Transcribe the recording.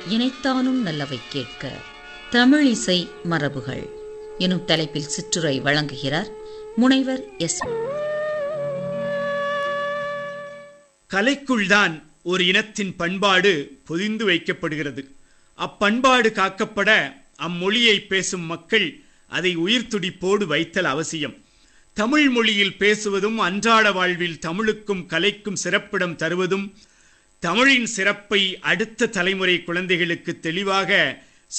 இணைத்தானும் நல்லவை கேட்க தமிழ் இசை மரபுகள் எனும் தலைப்பில் சிற்றுரை வழங்குகிறார் முனைவர் எஸ் கலைக்குள்தான் ஒரு இனத்தின் பண்பாடு பொதிந்து வைக்கப்படுகிறது அப்பண்பாடு காக்கப்பட அம்மொழியை பேசும் மக்கள் அதை உயிர் துடிப்போடு வைத்தல் அவசியம் தமிழ் மொழியில் பேசுவதும் அன்றாட வாழ்வில் தமிழுக்கும் கலைக்கும் சிறப்பிடம் தருவதும் தமிழின் சிறப்பை அடுத்த தலைமுறை குழந்தைகளுக்கு தெளிவாக